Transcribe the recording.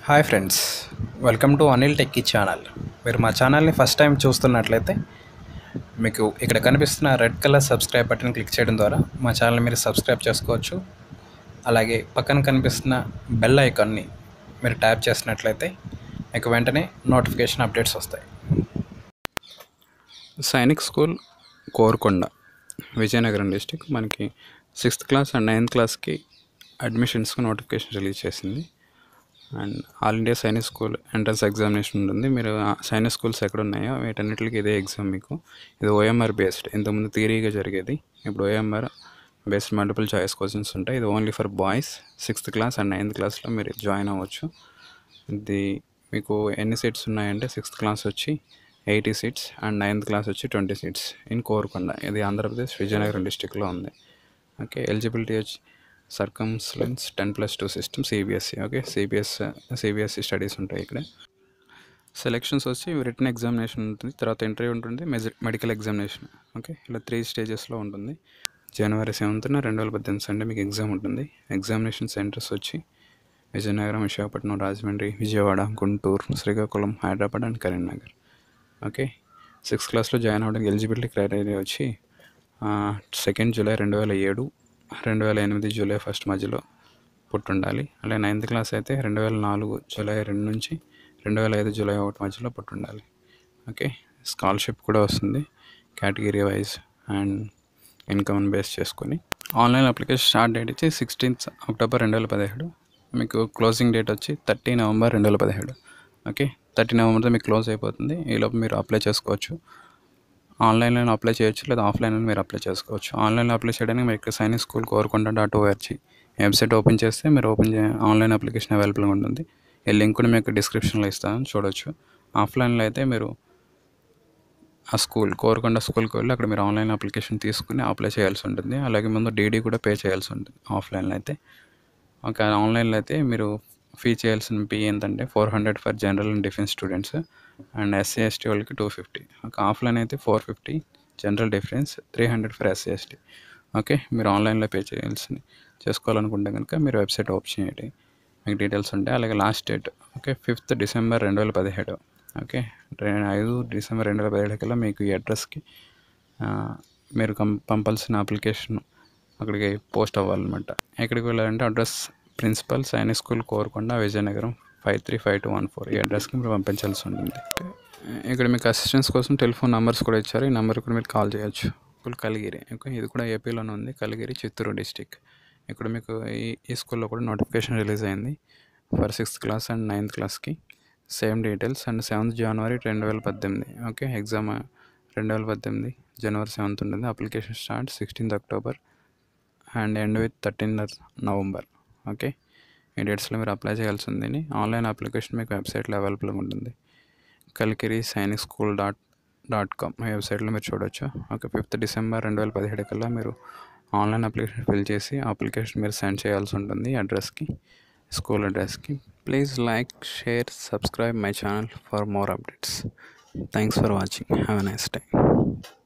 hi friends welcome to Anil techie channel మీరు మా ఛానల్ని ఫస్ట్ టైం చూస్తున్నట్లయితే మీకు ఇక్కడ కనిపిస్తున్న red colour subscribe button click చేయడం ద్వారా మా ఛానల్ మీరు సబ్స్క్రైబ్ చేసుకోవచ్చు అలాగే పక్కన కనిపిస్తున్న బెల్ ఐకాన్ని మీరు ట్యాప్ చేసినట్లయితే మీకు వెంటనే నోటిఫికేషన్ అప్డేట్స్ వస్తాయి సైనిక్ స్కూల్ కోరుకొండ విజయనగరం డిస్టిక్ మనకి సిక్స్త్ క్లాస్ అండ్ నైన్త్ క్లాస్కి అడ్మిషన్స్కి నోటిఫికేషన్ రిలీజ్ చేసింది and all India Sainik school entrance examination ఉంటుంది మీరు ఆ సైనిక్ స్కూల్స్ ఎక్కడ ఉన్నాయో వీటన్నిటికి ఇదే ఎగ్జామ్ మీకు ఇది ఓఎంఆర్ బేస్డ్ ఇంతకుముందు థియరీగా జరిగేది ఇప్పుడు OMR based multiple choice questions ఉంటాయి ఇది only for boys sixth class and ninth క్లాస్లో మీరు జాయిన్ అవ్వచ్చు ఇది మీకు ఎన్ని సీట్స్ ఉన్నాయంటే సిక్స్త్ క్లాస్ వచ్చి eighty seats and ninth class వచ్చి ట్వంటీ సీట్స్ ఇన్ కోరుకొండ ఇది ఆంధ్రప్రదేశ్ విజయనగరం డిస్టిక్లో ఉంది ఓకే ఎలిజిబిలిటీ వచ్చి సర్కమ్స్లెన్స్ ten plus two system CBSE okay CBS CBSE studies ఉంటాయి ఇక్కడ సెలెక్షన్స్ వచ్చి రిటర్న్ ఎగ్జామినేషన్ ఉంటుంది తర్వాత ఇంటర్వ్యూ ఉంటుంది మెజ- మెడికల్ ఎగ్జామినేషన్ ఓకే ఇలా త్రీ స్టేజెస్లో ఉంటుంది జనవరి సెవెంత్న రెండు వేల పద్దెనిమిది సండే మీకు ఎగ్జామ్ ఉంటుంది ఎగ్జామినేషన్ సెంటర్స్ వచ్చి Vizianagaram Visakhapatnam Rajahmundry Vijayawada Guntur Srikakulam Hyderabad and Karimnagar okay sixth క్లాస్లో జాయిన్ అవ్వడానికి ఎలిజిబిలిటీ క్రైటీరియా వచ్చి సెకండ్ జూలై రెండు వేల ఏడు రెండు వేల ఎనిమిది జూలై ఫస్ట్ మధ్యలో పుట్టుండాలి అలాగే నైన్త్ క్లాస్ అయితే రెండు వేల నాలుగు జూలై రెండు నుంచి రెండు వేల ఐదు జూలై ఒకటి మధ్యలో పుట్టుండాలి ఓకే స్కాలర్షిప్ కూడా వస్తుంది category wise and income base చేసుకొని ఆన్లైన్ అప్లికేషన్ స్టార్ట్ డేట్ వచ్చి సిక్స్టీన్త్ అక్టోబర్ రెండు వేల పదిహేడు మీకు క్లోజింగ్ డేట్ వచ్చి థర్టీ నవంబర్ రెండు వేల పదిహేడు ఓకే థర్టీ నవంబర్తో మీకు క్లోజ్ అయిపోతుంది ఈలోపు మీరు అప్లై చేసుకోవచ్చు ఆన్లైన్లో అప్లై చేయొచ్చు లేదా ఆఫ్లైన్లో మీరు అప్లై చేసుకోవచ్చు ఆన్లైన్లో అప్లై చేయడానికి మీరు ఇక్కడ Sainik school Korukonda dot ORG website open చేస్తే మీరు ఓపెన్ చే ఆన్లైన్ అప్లికేషన్ అవైలబుల్గా ఉంటుంది ఈ లింక్ కూడా మీకు డిస్క్రిప్షన్లో ఇస్తాను చూడొచ్చు ఆఫ్లైన్లో అయితే మీరు ఆ స్కూల్ కోరుకొండ స్కూల్కి వెళ్ళి అక్కడ మీరు ఆన్లైన్ అప్లికేషన్ తీసుకుని అప్లై చేయాల్సి ఉంటుంది అలాగే ముందు డీడీ కూడా పే చేయాల్సి ఉంటుంది ఆఫ్లైన్లో అయితే ఒక ఆన్లైన్లో అయితే మీరు ఫీ చేయాల్సిన ఫీ ఏంటంటే four hundred for general and defence students and SC ST వాళ్ళకి టూ ఫిఫ్టీ ఒక ఆఫ్లైన్ అయితే four fifty general difference three hundred for SC ST okay మీరు ఆన్లైన్లో పే చేయాల్సింది చేసుకోవాలనుకుంటే కనుక మీరు వెబ్సైట్ ఓపెన్ చేయండి మీకు డీటెయిల్స్ ఉంటాయి అలాగే last date okay fifth December రెండు వేల పదిహేడు ఓకే రె- ఐదు డిసెంబర్ రెండు వేల పదిహేడు కల్లా మీకు ఈ అడ్రస్కి ఆ, మీరు కం పంపాల్సిన అప్లికేషన్ అక్కడికి పోస్ట్ అవ్వాలన్నమాట ఎక్కడికి వెళ్ళాలంటే address principal Sainik school Korukonda Vizianagaram five three five two one four ఈ అడ్రస్కి మీరు పంపించాల్సి ఉంటుంది ఇక్కడ మీకు అసిస్టెన్స్ కోసం టెలిఫోన్ నెంబర్స్ కూడా ఇచ్చారు ఈ నెంబర్కి కూడా మీరు కాల్ చేయొచ్చు స్కూల్ కలిగిరి ఓకే ఇది కూడా ఏపీలోనే ఉంది కలిగిరి చిత్తూరు డిస్టిక్ ఇక్కడ మీకు ఈ ఈ స్కూల్లో కూడా నోటిఫికేషన్ రిలీజ్ అయింది for sixth class and ninth క్లాస్కి సేమ్ డీటెయిల్స్ అండ్ సెవెంత్ జనవరి రెండు వేల పద్దెనిమిది ఓకే ఎగ్జామ్ రెండు వేల పద్దెనిమిది జనవరి సెవెంత్ ఉంటుంది application start sixteenth October and end with thirteenth November okay ఈ డేట్స్లో మీరు అప్లై చేయాల్సి ఉంది ఆన్లైన్ అప్లికేషన్ మీకు వెబ్సైట్లో అవైలబుల్గా ఉంటుంది Kalikiri Sainik school dot dot com ఈ వెబ్సైట్లో మీరు చూడొచ్చు ఓకే ఫిఫ్త్ డిసెంబర్ రెండు వేల పదిహేడు కల్లా మీరు ఆన్లైన్ అప్లికేషన్ ఫిల్ చేసి అప్లికేషన్ మీరు సెండ్ చేయాల్సి ఉంటుంది అడ్రస్కి స్కూల్ అడ్రస్కి please like share subscribe my channel for more updates thanks for watching have a nice day